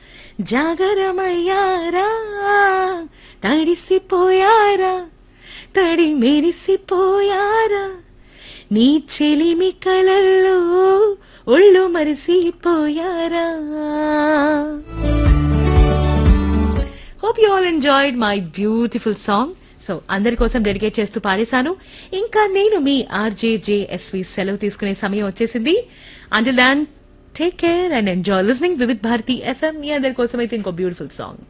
జాగరమయ్యారా తడిసిపోయారా తడి మెరిసిపోయారా నీ చెలిమి కళల్లో ఒళ్ళు మరిసిపోయారా hope you all enjoyed my beautiful song so అందరి కోసం డెడికేట్ చేస్తూ పాడేశాను ఇంకా నేను మీ ఆర్జేజేఎస్వి సెలవు తీసుకునే సమయం వచ్చేసింది until then take care and enjoy listening Vividh Bharati FM మీ అందరి కోసం అయితే ఇంకో బ్యూటిఫుల్ సాంగ్